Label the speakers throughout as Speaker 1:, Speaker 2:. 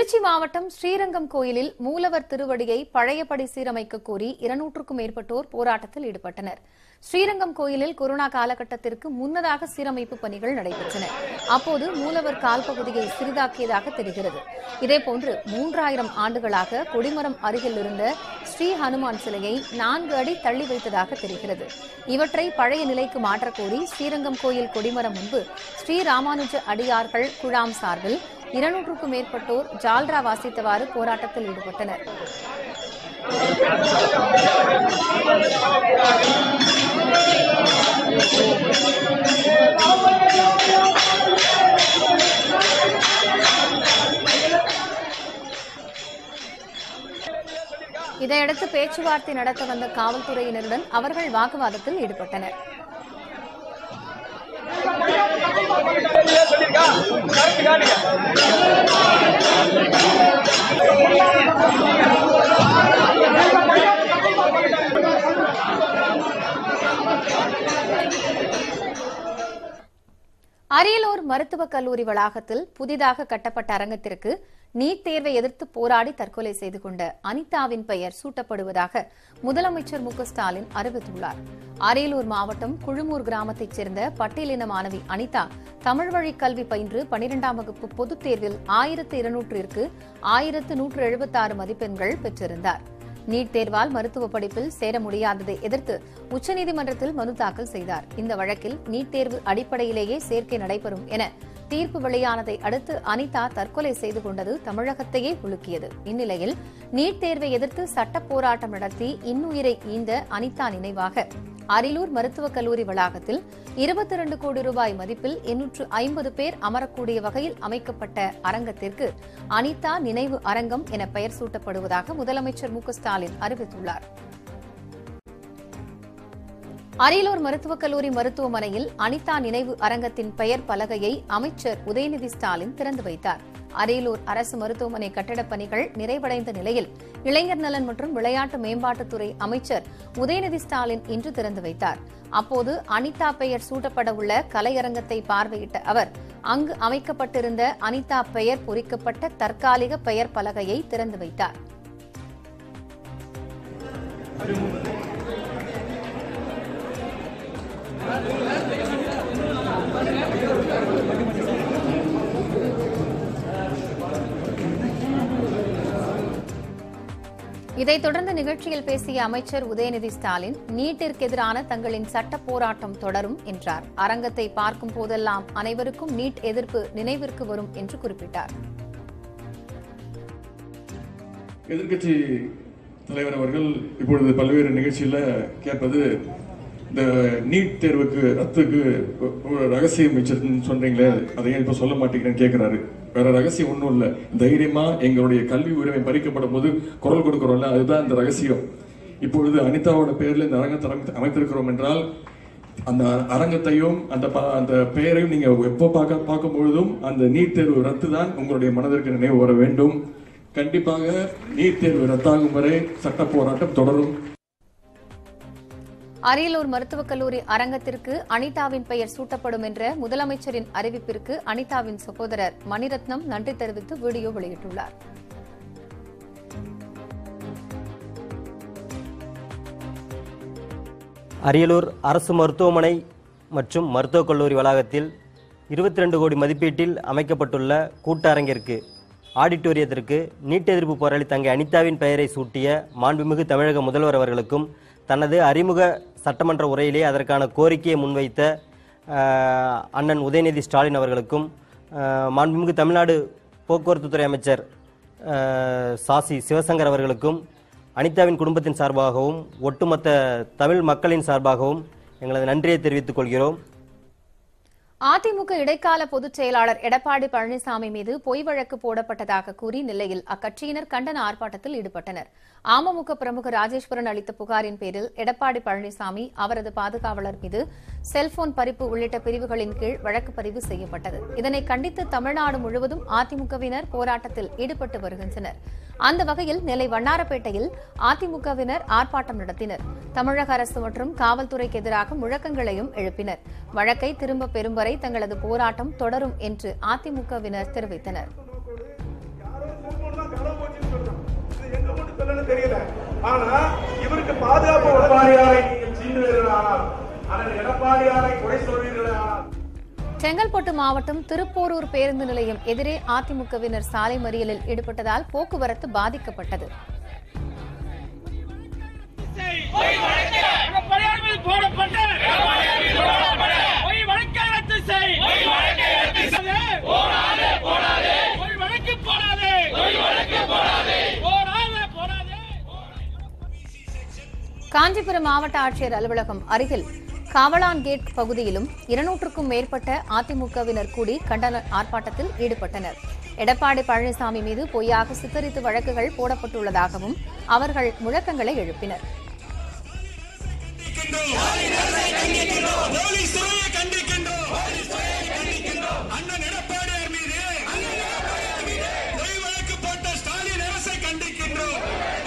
Speaker 1: திருச்சி மாவட்டம் ஸ்ரீரங்கம் கோயிலில் மூலவர் திருவடியை பழையபடி சீரமைக்க கோரி இருநூற்றுக்கும் மேற்பட்டோர் போராட்டத்தில் ஈடுபட்டனர் ஸ்ரீரங்கம் கோயிலில் கொரோனா காலகட்டத்திற்கு முன்னதாக சீரமைப்பு பணிகள் நடைபெற்றன அப்போது மூலவர் கால்பகுதியை சிறிதாக்கியதாக தெரிகிறது இதேபோன்று மூன்றாயிரம் ஆண்டுகளாக கொடிமரம் அருகில் இருந்த ஸ்ரீ ஹனுமான் சிலையை நான்கு அடி தள்ளி வைத்ததாக தெரிகிறது இவற்றை பழைய நிலைக்கு மாற்றக் கோரி ஸ்ரீரங்கம் கோயில் கொடிமரம் முன்பு ஸ்ரீ ராமானுஜ அடியார்கள் குழாம் சார்பில் இருநூற்றுக்கும் மேற்பட்டோர் ஜால்ரா வாசித்தவாறு போராட்டத்தில் ஈடுபட்டனர் இதையடுத்து பேச்சுவார்த்தை நடத்த வந்த காவல்துறையினருடன் அவர்கள் வாக்குவாதத்தில் ஈடுபட்டனர் அரியலூர் மருத்துவக் கல்லூரி வளாகத்தில் புதிதாக கட்டப்பட்ட அரங்கத்திற்கு நீட் தேர்வை எதிர்த்து போராடி தற்கொலை செய்து கொண்ட அனிதாவின் பெயர் சூட்டப்படுவதாக முதலமைச்சர் மு க ஸ்டாலின் அறிவித்துள்ளார் அரியலூர் மாவட்டம் குழுமூர் கிராமத்தைச் சேர்ந்த பட்டியலின மாணவி அனிதா தமிழ் வழி கல்வி பயின்று பனிரெண்டாம் வகுப்பு பொதுத் தேர்வில் ஆயிரத்து இருநூற்றிற்கு ஆயிரத்து நூற்று எழுபத்தாறு மதிப்பெண்கள் பெற்றிருந்தார் நீட் தேர்வால் மருத்துவ படிப்பில் சேர முடியாததை எதிர்த்து உச்சநீதிமன்றத்தில் மனு தாக்கல் செய்தார் இந்த வழக்கில் நீட் தேர்வு அடிப்படையிலேயே சேர்க்கை நடைபெறும் என தீர்ப்பு வெளியானதை அடுத்து அனிதா தற்கொலை செய்து கொண்டது தமிழகத்தையே உலுக்கியது இந்நிலையில் நீட் தேர்வை எதிர்த்து சட்ட போராட்டம் நடத்தி இன்னுயிரை ஈந்த அனிதா நினைவாக அரியலூர் மருத்துவக் கல்லூரி வளாகத்தில் இருபத்தி இரண்டு கோடி ரூபாய் மதிப்பில் எண்ணூற்று ஐம்பது பேர் அமரக்கூடிய வகையில் அமைக்கப்பட்ட அரங்கத்திற்கு அனிதா நினைவு அரங்கம் என பெயர் சூட்டப்படுவதாக முதலமைச்சர் மு க ஸ்டாலின் அறிவித்துள்ளார் அரியலூர் மருத்துவக் கல்லூரி மருத்துவமனையில் அனிதா நினைவு அரங்கத்தின் பெயர் பலகையை அமைச்சர் உதயநிதி ஸ்டாலின் திறந்து வைத்தார் அரியலூர் அரசு மருத்துவமனை கட்டடப் பணிகள் நிறைவடைந்த நிலையில் இளைஞர் நலன் மற்றும் விளையாட்டு மேம்பாட்டுத்துறை அமைச்சர் உதயநிதி ஸ்டாலின் இன்று திறந்து வைத்தார் அப்போது அனிதா பெயர் சூட்டப்பட உள்ள கலையரங்கத்தை பார்வையிட்ட அவர் அங்கு அமைக்கப்பட்டிருந்த அனிதா பெயர் பொறிக்கப்பட்ட தற்காலிக பெயர் பலகையை திறந்து வைத்தார் இதைத் தொடர்ந்து நிகழ்ச்சியில் பேசிய அமைச்சர் உதயநிதி ஸ்டாலின் நீட்டிற்கு எதிரான தங்களின் சட்ட போராட்டம் தொடரும் என்றார் அரங்கத்தை பார்க்கும் போதெல்லாம் அனைவருக்கும் நீட் எதிர்ப்பு நினைவிற்கு வரும் என்று குறிப்பிட்டார்
Speaker 2: எதிர்க்கட்சி தலைவர் அவர்கள் இப்பொழுது பல்வேறு நிகழ்ச்சியில கேட்பது இந்த நீட் தேர்வுக்கு ரத்துக்கு ஒரு ரகசியம் வச்சிருக்குன்னு சொன்னீங்களே அதை ஏன் இப்ப சொல்ல மாட்டேங்கிறேன்னு கேட்கிறாரு வேற ரகசியம் ஒன்றும் இல்லை தைரியமா எங்களுடைய கல்வி உரிமை பறிக்கப்படும் போது குரல் கொடுக்கிறோம்ல அதுதான் இந்த ரகசியம் இப்பொழுது அனிதாவோட பேர்ல இந்த அரங்கத்தை அமைத்து- அமைத்திருக்கிறோம் என்றால் அந்த அரங்கத்தையும் அந்த ப- அந்த பெயரையும் நீங்க எப்போ பார்க்க பார்க்கும் பொழுதும் அந்த நீட் தேர்வு ரத்து தான் உங்களுடைய மனதிற்கு நினைவு வர வேண்டும் கண்டிப்பாக நீட் தேர்வு ரத்தாகும் வரை சட்ட போராட்டம் தொடரும்
Speaker 1: அரியலூர் மருத்துவக் கல்லூரி அரங்கத்திற்கு அனிதாவின் பெயர் சூட்டப்படும் என்ற முதலமைச்சரின் அறிவிப்பிற்கு அனிதாவின் சகோதரர் மணிரத்னம் நன்றி தெரிவித்து வீடியோ வெளியிட்டுள்ளார்
Speaker 3: அரியலூர் அரசு மருத்துவமனை மற்றும் மருத்துவக் கல்லூரி வளாகத்தில் இருபத்தி ரெண்டு கோடி மதிப்பீட்டில் அமைக்கப்பட்டுள்ள கூட்டரங்கிற்கு ஆடிட்டோரியத்திற்கு நீட் எதிர்ப்பு போராளி தங்கை அனிதாவின் பெயரை சூட்டிய மாண்புமிகு தமிழக முதல்வர் அவர்களுக்கும் தனது அறிமுக சட்டமன்ற உரையிலே அதற்கான கோரிக்கையை முன்வைத்த ஆஹ், அண்ணன் உதயநிதி ஸ்டாலின் அவர்களுக்கும் ஆஹ், மாண்புமிகு தமிழ்நாடு போக்குவரத்துத்துறை அமைச்சர் ஆஹ், சாசி சிவசங்கர் அவர்களுக்கும் அனிதாவின் குடும்பத்தின் சார்பாகவும் ஒட்டுமொத்த தமிழ் மக்களின் சார்பாகவும் எங்களது நன்றியை தெரிவித்துக் கொள்கிறோம்
Speaker 1: அதிமுக இடைக்கால பொதுச் செயலாளர் எடப்பாடி பழனிசாமி மீது பொய் வழக்கு போடப்பட்டதாக கூறி நெல்லையில் அக்கட்சியினர் கண்டன ஆர்ப்பாட்டத்தில் ஈடுபட்டனர் அமமுக பிரமுகர் ராஜேஸ்வரன் அளித்த புகாரின் பேரில் எடப்பாடி பழனிசாமி அவரது பாதுகாவலர் மீது செல்போன் பறிப்பு உள்ளிட்ட பிரிவுகளின் கீழ் வழக்கு பதிவு செய்யப்பட்டது இதனை கண்டித்து தமிழ்நாடு முழுவதும் அதிமுகவினர் போராட்டத்தில் ஈடுபட்டு வருகின்றனர் அந்த வகையில் நெல்லை வண்ணாரப்பேட்டையில் அதிமுகவினர் ஆர்ப்பாட்டம் நடத்தினர் தமிழக அரசு மற்றும் காவல்துறைக்கு எதிராக முழக்கங்களையும் எழுப்பினர் வழக்கை திரும்ப பெறும் வரை தங்களது போராட்டம் தொடரும் என்று அதிமுகவினர் தெரிவித்தனர்
Speaker 4: ஆனா இவருக்கு பாதுகாப்பு எடப்பாடியாரை நீங்கள் சீண்டுவீர்களானால் அல்லது எடப்பாடியாரை குறை சொல்வீர்களானால்
Speaker 1: செங்கல்பட்டு மாவட்டம் திருப்போரூர் பேருந்து நிலையம் எதிரே அதிமுகவினர் சாலை மறியலில் ஈடுபட்டதால் போக்குவரத்து பாதிக்கப்பட்டது
Speaker 5: எடப்பாடியார் மீது போடப்பட்ட பொய் வழக்கை ரத்து செய் போடாதே பொய் வழக்கு போடாதே போடாதே போடாதே
Speaker 1: காஞ்சிபுரம் மாவட்ட ஆட்சியர் அலுவலகம் அருகில் காவலான் கேட் பகுதியிலும் இருநூற்றுக்கும் மேற்பட்ட அதிமுகவினர் கூடி கண்டன ஆர்ப்பாட்டத்தில் ஈடுபட்டனர் எடப்பாடி பழனிசாமி மீது பொய்யாக சித்தரித்து வழக்குகள் போடப்பட்டுள்ளதாகவும் அவர்கள் முழக்கங்களை எழுப்பினர்
Speaker 6: போலீஸ் துறையை கண்டிக்கின்றோம் அண்ணன் எடப்பாடியார் மீது பொய் வழக்கு போட்ட ஸ்டாலின் அரசை கண்டிக்கின்றோம்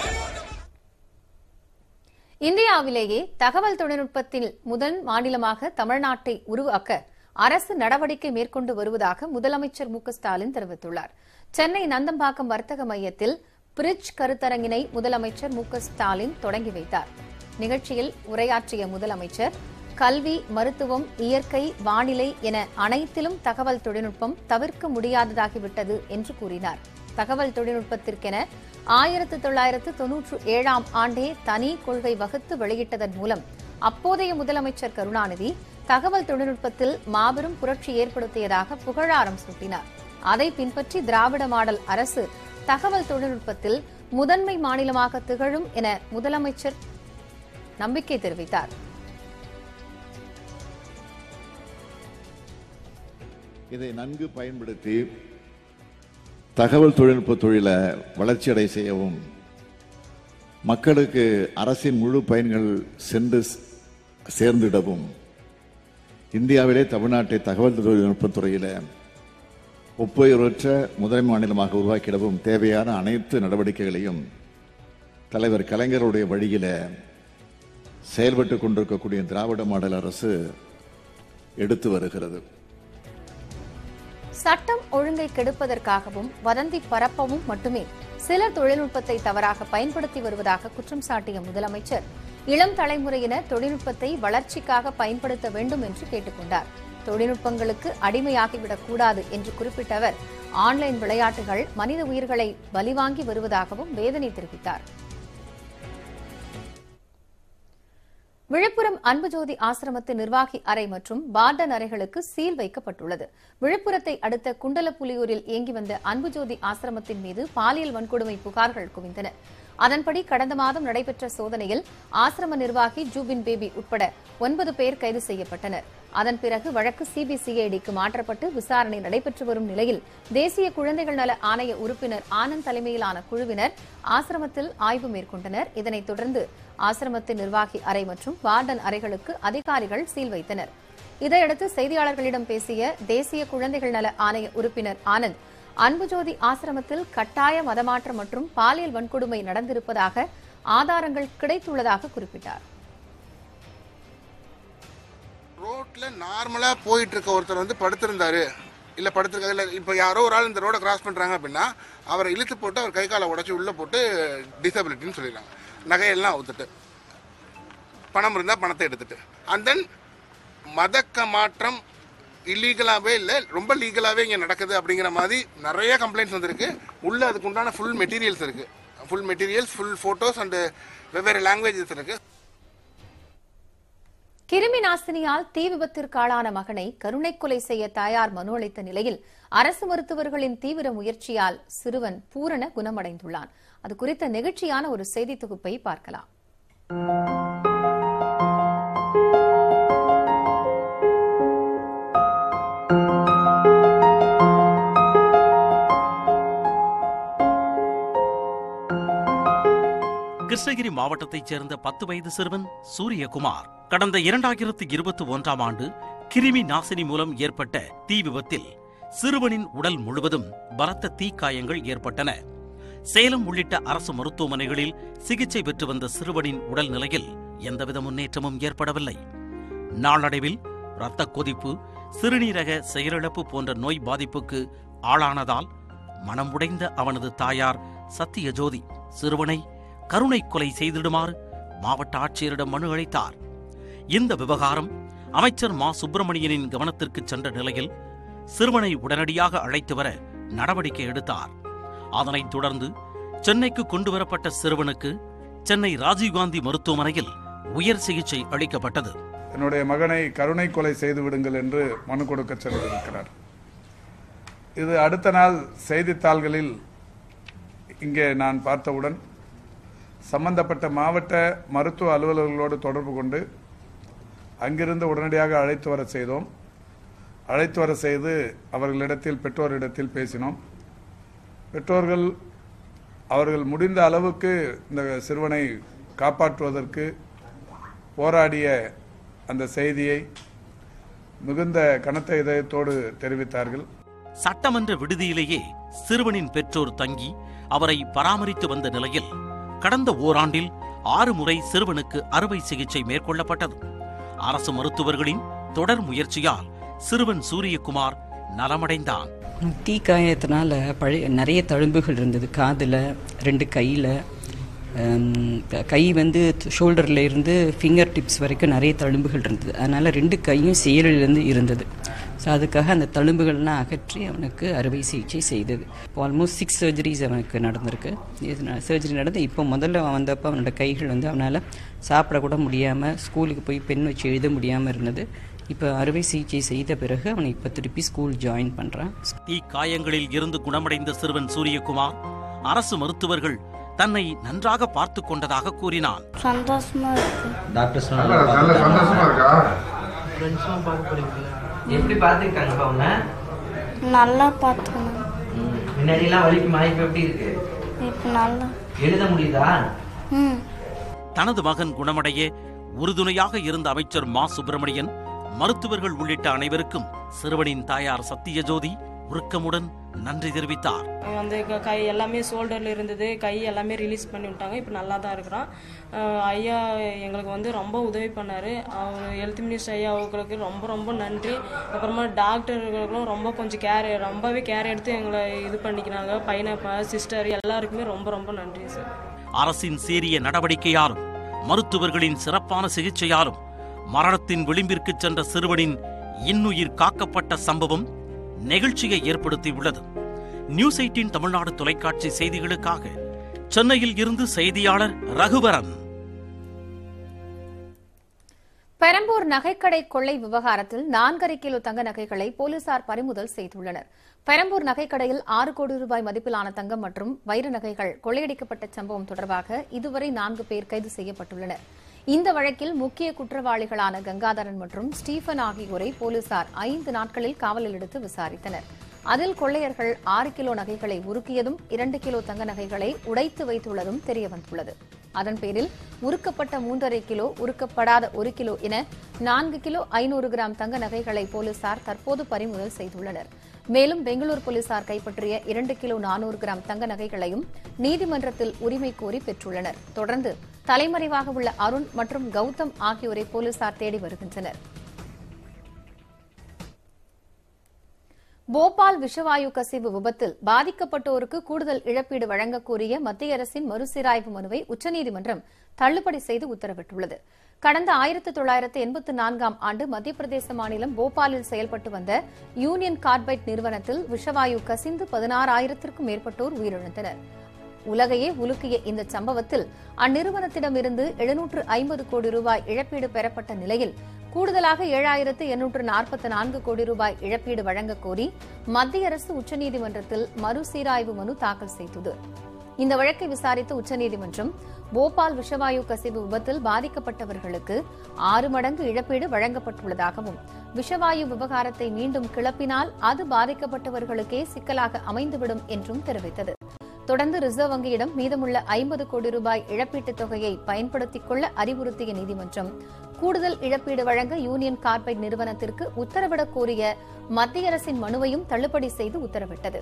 Speaker 1: இந்தியாவிலேயே தகவல் தொழில்நுட்பத்தில் முதல் மாநிலமாக தமிழ்நாட்டை உருவாக்க அரசு நடவடிக்கை மேற்கொண்டு வருவதாக முதலமைச்சர் மு க ஸ்டாலின் தெரிவித்துள்ளார் சென்னை நந்தம்பாக்கம் வர்த்தக மையத்தில் பிரிட்ஜ் கருத்தரங்கினை முதலமைச்சர் மு க ஸ்டாலின் தொடங்கி வைத்தார் நிகழ்ச்சியில் உரையாற்றிய முதலமைச்சர் கல்வி மருத்துவம் இயற்கை வானிலை என அனைத்திலும் தகவல் தொழில்நுட்பம் தவிர்க்க முடியாததாகிவிட்டது என்று கூறினார் தகவல் தொழில்நுட்பத்திற்கென ஆயிரத்து தொள்ளாயிரத்து தொன்னூற்று ஏழாம் ஆண்டே தனி கொள்கை வகுத்து வெளியிட்டதன் மூலம் அப்போதைய முதலமைச்சர் கருணாநிதி தகவல் தொழில்நுட்பத்தில் மாபெரும் புரட்சி ஏற்படுத்தியதாக புகழாரம் சூட்டினார் அதை பின்பற்றி திராவிட மாடல் அரசு தகவல் தொழில்நுட்பத்தில் முதன்மை மாநிலமாக திகழும் என முதலமைச்சர் நம்பிக்கை தெரிவித்தார்
Speaker 7: இதை நன்கு பயன்படுத்தி தகவல் தொழில்நுட்ப தொழிலை வளர்ச்சியடை செய்யவும் மக்களுக்கு அரசின் முழு பயன்கள் சென்று ஸ்- சேர்ந்திடவும் இந்தியாவிலே தமிழ்நாட்டை தகவல் தொழில்நுட்பத் துறையில ஒப்புயர்வற்ற முதன்மை மாநிலமாக உருவாக்கிடவும் தேவையான அனைத்து நடவடிக்கைகளையும் தலைவர் கலைஞருடைய வழியில செயல்பட்டு கொண்டிருக்கக்கூடிய திராவிட மாடல் அரசு எடுத்து வருகிறது
Speaker 1: சட்டம் ஒழுங்கை கெடுப்பதற்காகவும் வதந்தி பரப்பவும் மட்டுமே சிலர் தொழில்நுட்பத்தை தவறாக பயன்படுத்தி வருவதாக குற்றம் சாட்டிய முதலமைச்சர் இளம் தலைமுறையினர் தொழில்நுட்பத்தை வளர்ச்சிக்காக பயன்படுத்த வேண்டும் என்று கேட்டுக்கொண்டார் தொழில்நுட்பங்களுக்கு அடிமையாகிவிடக் கூடாது என்று குறிப்பிட்ட அவர் ஆன்லைன் விளையாட்டுகள் மனித உயிர்களை பலிவாங்கி வருவதாகவும் வேதனை தெரிவித்தார் விழுப்புரம் அன்புஜோதி ஆசிரமத்து நிர்வாகி அறை மற்றும் வார்டன் அறைகளுக்கு சீல் வைக்கப்பட்டுள்ளது விழுப்புரத்தை அடுத்த குண்டலப்புலியூரில் இயங்கி வந்த அன்புஜோதி ஆசிரமத்தின் மீது பாலியல் வன்கொடுமை புகார்கள் குவிந்தன அதன்படி கடந்த மாதம் நடைபெற்ற சோதனையில் ஆசிரம நிர்வாகி ஜூபின் பேபி உட்பட ஒன்பது பேர் கைது செய்யப்பட்டனர் அதன் பிறகு வழக்கு சிபிசிஐடிக்கு மாற்றப்பட்டு விசாரணை நடைபெற்று வரும் நிலையில் தேசிய குழந்தைகள் நல ஆணைய உறுப்பினர் ஆனந்த் தலைமையிலான குழுவினர் ஆசிரமத்தில் ஆய்வு மேற்கொண்டனர் இதனைத் தொடர்ந்து ஆசிரமத்தின் நிர்வாகி அறை மற்றும் வார்டன் அறைகளுக்கு அதிகாரிகள் சீல் வைத்தனர் இதையடுத்து செய்தியாளர்களிடம் பேசிய தேசிய குழந்தைகள் நல ஆணைய உறுப்பினர் ஆனந்த் அன்புஜோதி ஆசிரமத்தில் கட்டாய மதமாற்றம் மற்றும் பாலியல் வன்கொடுமை நடந்திருப்பதாக ஆதாரங்கள் கிடைத்துள்ளதாக குறிப்பிட்டார்
Speaker 8: ரோட்ல நார்மலா போயிட்டு இருக்க ஒருத்தர் வந்து படுத்திருந்தாரு இல்ல படுத்திருக்காரு இல்ல இப்ப யாரோ ஒரு ஆள் இந்த ரோட கிராஸ் பண்றாங்க அப்படின்னா அவரை இழுத்து போட்டு அவர் கை காலை உடைச்சு உள்ள போட்டு டிசபிலிட்டின்னு சொல்லிடுறாங்க நகையெல்லாம் அவுத்துட்டு பணம் இருந்தா பணத்தை எடுத்துட்டு அண்ட் தென் மதக்க மாற்றம் இல்லீகலாகவே இல்லை ரொம்ப லீகலாகவே இங்கே நடக்குது அப்படிங்கிற மாதிரி நிறைய கம்ப்ளைண்ட்ஸ் வந்திருக்கு உள்ள அதுக்கு உண்டான ஃபுல் மெட்டீரியல்ஸ் இருக்கு full materials full photos and வெவ்வேறு லாங்குவேஜஸ் இருக்கு
Speaker 1: கிருமி நாசினியால் தீ விபத்திற்காளான மகனை கருணை கொலை செய்ய தாயார் மனு அளித்த நிலையில் அரசு மருத்துவர்களின் தீவிர முயற்சியால் சிறுவன் பூரண குணமடைந்துள்ளான் அது குறித்த நெகிழ்ச்சியான ஒரு செய்தி தொகுப்பை பார்க்கலாம்
Speaker 9: கிருஷ்ணகிரி மாவட்டத்தைச் சேர்ந்த பத்து வயது சிறுவன் சூரியகுமார் கடந்த இரண்டாயிரத்து இருபத்தி ஒன்றாம் ஆண்டு கிருமி நாசினி மூலம் ஏற்பட்ட தீ விபத்தில் சிறுவனின் உடல் முழுவதும் பலத்த தீக்காயங்கள் ஏற்பட்டன சேலம் உள்ளிட்ட அரசு மருத்துவமனைகளில் சிகிச்சை பெற்று வந்த சிறுவனின் உடல் நிலையில் எந்தவித முன்னேற்றமும் ஏற்படவில்லை நாளடைவில் இரத்த கொதிப்பு சிறுநீரக செயலிழப்பு போன்ற நோய் பாதிப்புக்கு ஆளானதால் மனம் உடைந்த அவனது தாயார் சத்தியஜோதி சிறுவனை கருணை கொலை செய்திடுமாறு மாவட்ட ஆட்சியரிடம் மனு அளித்தார் இந்த விவகாரம் அமைச்சர் மா சுப்பிரமணியனின் கவனத்திற்கு சென்ற நிலையில் சிறுவனை உடனடியாக அழைத்து வர நடவடிக்கை எடுத்தார் அதனைத் தொடர்ந்து சென்னைக்கு கொண்டு வரப்பட்ட சிறுவனுக்கு சென்னை ராஜீவ்காந்தி மருத்துவமனையில் உயர் சிகிச்சை அளிக்கப்பட்டது
Speaker 10: என்னுடைய மகனை கருணை கொலை செய்து விடுங்கள் என்று மனு கொடுக்க சென்றிருக்கிறார் இது அடுத்த நாள் செய்தித்தாள்களில் இங்கே நான் பார்த்தவுடன் சம்பந்தப்பட்ட மாவட்ட மருத்துவ அலுவலர்களோடு தொடர்பு கொண்டு அங்கிருந்து உடனடியாக அழைத்து வர செய்தோம் அழைத்து வர செய்து அவர்களிடத்தில் பெற்றோரிடத்தில் பேசினோம் பெற்றோர்கள் அவர்கள் முடிந்த அளவுக்கு இந்த சிறுவனை காப்பாற்றுவதற்கு போராடிய அந்த செய்தியை மிகுந்த கனத்த இதயத்தோடு தெரிவித்தார்கள்
Speaker 9: சட்டமன்ற விடுதியிலேயே சிறுவனின் பெற்றோர் தங்கி அவரை பராமரித்து வந்த நிலையில் கடந்த ஓராண்டில் ஆறு முறை சிறுவனுக்கு அறுவை சிகிச்சை மேற்கொள்ளப்பட்டது அரசு மருத்துவர்களின் தொடர் முயற்சியால் சிறுவன் சூரியகுமார் நலமடைந்தான்
Speaker 11: தீ காயத்தினால பழைய நிறைய தழும்புகள் இருந்தது காதில் ரெண்டு கையில் கை வந்து ஷோல்டரில் இருந்து ஃபிங்கர் டிப்ஸ் வரைக்கும் நிறைய தழும்புகள் இருந்தது அதனால் ரெண்டு கையும் செயலிலேருந்து இருந்தது ஸோ அதுக்காக அந்த தழும்புகள்லாம் அகற்றி அவனுக்கு அறுவை சிகிச்சை செய்தது இப்போ ஆல்மோஸ்ட் சிக்ஸ் சர்ஜரிஸ் அவனுக்கு நடந்திருக்கு சர்ஜரி நடந்து இப்போ முதல்ல அவன் வந்தப்போ அவனோட கைகள் வந்து அவனால் சாப்பிடக்கூட முடியாமல் ஸ்கூலுக்கு போய் பெண் வச்சு எழுத முடியாமல் இருந்தது இப்போ அறுவை சிகிச்சை செய்த பிறகு அவனை இப்போ திருப்பி ஸ்கூல் ஜாயின் பண்ணுறான்
Speaker 9: தீ காயங்களில் இருந்து குணமடைந்த சிறுவன் சூரியகுமார் அரசு மருத்துவர்கள் தன்னை நன்றாக பார்த்து கொண்டதாக கூறினான்
Speaker 12: சந்தோஷமா இருக்கு
Speaker 3: டாக்டர்ஸ்
Speaker 12: நல்ல- நல்ல சந்தோஷமா இருக்கா?
Speaker 3: ஃப்ரெண்ட்ஸும் பார்க்க போறீங்களா எப்படி பார்த்துருக்காங்கப்பா உன்னை
Speaker 12: நல்லா பார்த்துக்கணும்
Speaker 3: முன்னாடிலாம் வலிக்குமா இப்போ எப்படி இருக்கு
Speaker 12: இப்போ நல்லா
Speaker 9: எழுத முடியுதா
Speaker 12: ம்
Speaker 9: தனது மகன் குணமடைய உறுதுணையாக இருந்த அமைச்சர் மா சுப்பிரமணியன் மருத்துவர்கள் உள்ளிட்ட அனைவருக்கும் சிறுவனின் தாயார் சத்தியஜோதி உருக்கமுடன் நன்றி தெரிவித்தார்
Speaker 13: வந்து க- கை எல்லாமே ஷோல்டரில் இருந்தது கை எல்லாமே ரிலீஸ் பண்ணி விட்டாங்க இப்போ நல்லா தான் இருக்கிறான் அஹ் ஐயா எங்களுக்கு வந்து ரொம்ப உதவி பண்ணார் அவர் ஹெல்த் மினிஸ்டர் ஐயா அவங்களுக்கு ரொம்ப ரொம்ப நன்றி அப்புறமா டாக்டர்களுக்கும் ரொம்ப கொஞ்சம் கேர் ரொம்பவே கேர் எடுத்து எங்களை இது பண்ணிக்கிறாங்க பையனை சிஸ்டர் எல்லாருக்குமே ரொம்ப ரொம்ப நன்றி சார்
Speaker 9: அரசின் சீரிய நடவடிக்கையாலும் மருத்துவர்களின் சிறப்பான சிகிச்சையாலும் மரணத்தின் விளிம்பிற்கு சென்ற சிறுவனின் இன்னுயிர் காக்கப்பட்ட சம்பவம் நெகிழ்ச்சியை ஏற்படுத்தியுள்ளது நியூஸ் எயிட்டின் தமிழ்நாடு தொலைக்காட்சி செய்திகளுக்காக சென்னையில் இருந்து செய்தியாளர் ரகுவரன்
Speaker 1: பெரம்பூர் நகைக்கடை கொள்ளை விவகாரத்தில் நான்கரை கிலோ தங்க நகைகளை போலீசார் பறிமுதல் செய்துள்ளனர் பெரம்பூர் நகைக்கடையில் ஆறு கோடி ரூபாய் மதிப்பிலான தங்கம் மற்றும் வைர நகைகள் கொள்ளையடிக்கப்பட்ட சம்பவம் தொடர்பாக இதுவரை நான்கு பேர் கைது செய்யப்பட்டுள்ளனர் இந்த வழக்கில் முக்கிய குற்றவாளிகளான கங்காதரன் மற்றும் ஸ்டீபன் ஆகியோரை போலீசார் ஐந்து நாட்களில் காவலில் எடுத்து விசாரித்தனர் அதில் கொள்ளையர்கள் ஆறு கிலோ நகைகளை உருக்கியதும் இரண்டு கிலோ தங்க நகைகளை உடைத்து வைத்துள்ளதும் தெரியவந்துள்ளது அதன் பேரில் உருக்கப்பட்ட மூன்றரை கிலோ உருக்கப்படாத ஒரு கிலோ என நான்கு கிலோ ஐநூறு கிராம் தங்க நகைகளை போலீசார் தற்போது பறிமுதல் செய்துள்ளனர் மேலும் பெங்களூரு போலீசார் கைப்பற்றிய இரண்டு கிலோ நானூறு கிராம் தங்க நகைகளையும் நீதிமன்றத்தில் உரிமை கோரி பெற்றுள்ளனர் தொடர்ந்து தலைமறைவாக உள்ள அருண் மற்றும் கௌதம் ஆகியோரை போலீசார் தேடி வருகின்றனர் போபால் விஷவாயு கசிவு விபத்தில் பாதிக்கப்பட்டோருக்கு கூடுதல் இழப்பீடு வழங்கக் கோரிய மத்திய அரசின் மறுசீராய்வு மனுவை உச்சநீதிமன்றம் தள்ளுபடி செய்து உத்தரவிட்டுள்ளது கடந்த ஆயிரத்து தொள்ளாயிரத்து எண்பத்து நான்காம் ஆண்டு மத்திய பிரதேச மாநிலம் போபாலில் செயல்பட்டு வந்த யூனியன் கார்பைட் நிறுவனத்தில் விஷவாயு கசிந்து பதினாறாயிரத்திற்கும் மேற்பட்டோர் உயிரிழந்தனர் உலகையே உலுக்கிய இந்த சம்பவத்தில் அந்நிறுவனத்திடமிருந்து எழுநூற்று ஐம்பது கோடி ரூபாய் இழப்பீடு பெறப்பட்ட நிலையில் கூடுதலாக ஏழாயிரத்து எண்ணூற்று நாற்பத்தி நான்கு கோடி ரூபாய் இழப்பீடு வழங்கக் கோரி மத்திய அரசு உச்சநீதிமன்றத்தில் மறுசீராய்வு மனு தாக்கல் செய்தது இந்த வழக்கை விசாரித்த உச்சநீதிமன்றம் போபால் விஷவாயு கசிவு விபத்தில் பாதிக்கப்பட்டவர்களுக்கு ஆறு மடங்கு இழப்பீடு வழங்கப்பட்டுள்ளதாகவும் விஷவாயு விவகாரத்தை மீண்டும் கிளப்பினால் அது பாதிக்கப்பட்டவர்களுக்கே சிக்கலாக அமைந்துவிடும் என்றும் தெரிவித்தது தொடர்ந்து ரிசர்வ் வங்கியிடம் மீதமுள்ள ஐம்பது கோடி ரூபாய் இழப்பீட்டுத் தொகையை பயன்படுத்திக் கொள்ள அறிவுறுத்திய நீதிமன்றம் கூடுதல் இழப்பீடு வழங்க யூனியன் கார்பைட் நிறுவனத்திற்கு உத்தரவிடக் கோரிய மத்திய அரசின் மனுவையும் தள்ளுபடி செய்து உத்தரவிட்டது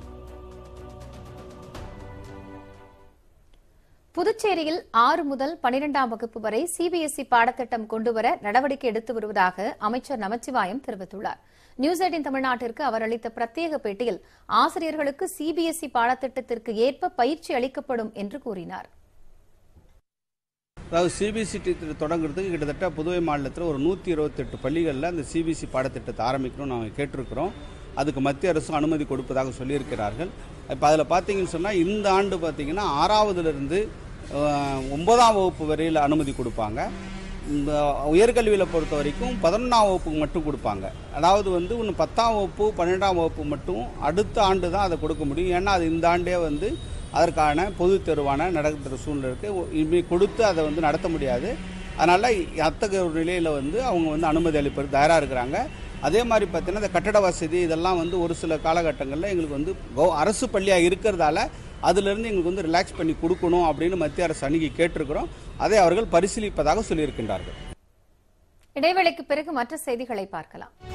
Speaker 1: புதுச்சேரியில் ஆறு முதல் பனிரெண்டாம் வகுப்பு வரை சிபிஎஸ்இ பாடத்திட்டம் கொண்டுவர நடவடிக்கை எடுத்து வருவதாக அமைச்சர் நமச்சிவாயம் தெரிவித்துள்ளார் நியூஸ் எயிட்டின் தமிழ்நாட்டிற்கு அவர் அளித்த பிரத்யேக பேட்டியில் ஆசிரியர்களுக்கு சிபிஎஸ்இ பாடத்திட்டத்திற்கு ஏற்ப பயிற்சி அளிக்கப்படும் என்று கூறினார்
Speaker 14: அதாவது சிபிஎஸ்சி தொடங்குறதுக்கு கிட்டத்தட்ட புதுவை மாநிலத்தில் ஒரு நூற்றி இருபத்தெட்டு பள்ளிகளில் அந்த சிபிஎஸ்சி பாடத்திட்டத்தை ஆரம்பிக்கணும்னு நாங்கள் கேட்டிருக்கிறோம் அதுக்கு மத்திய அரசு அனுமதி கொடுப்பதாக சொல்லியிருக்கிறார்கள் இப்போ அதில் பார்த்தீங்கன்னு சொன்னால் இந்த ஆண்டு பார்த்தீங்கன்னா ஆறாவதுலேருந்து ஒன்பதாம் வகுப்பு வரையில் அனுமதி கொடுப்பாங்க இந்த உயர்கல்வியில் பொறுத்த வரைக்கும் பதினொன்றாம் வகுப்புக்கு மட்டும் கொடுப்பாங்க அதாவது வந்து இன்னும் பத்தாம் வகுப்பு பன்னெண்டாம் வகுப்பு மட்டும் அடுத்த ஆண்டு தான் அதை கொடுக்க முடியும் ஏன்னா அது இந்த ஆண்டே வந்து அதற்கான பொது தேர்வான நடக்கிற சூழ்நிலை இருக்குது இனிமேல் கொடுத்து அதை வந்து நடத்த முடியாது அதனால் அத்தகைய ஒரு நிலையில் வந்து அவங்க வந்து அனுமதி அளிப்பது தயாராக இருக்கிறாங்க அதே மாதிரி பார்த்தீங்கன்னா இந்த கட்டட வசதி இதெல்லாம் வந்து ஒரு சில காலகட்டங்களில் எங்களுக்கு வந்து கோ- அரசு பள்ளியாக இருக்கிறதால அதிலிருந்து எங்களுக்கு வந்து ரிலாக்ஸ் பண்ணி கொடுக்கணும் அப்படின்னு மத்திய அரசு அணுகி கேட்டிருக்கிறோம் அதை அவர்கள் பரிசீலிப்பதாக சொல்லியிருக்கின்றார்கள்
Speaker 1: இடைவேளைக்கு பிறகு மற்ற செய்திகளை பார்க்கலாம்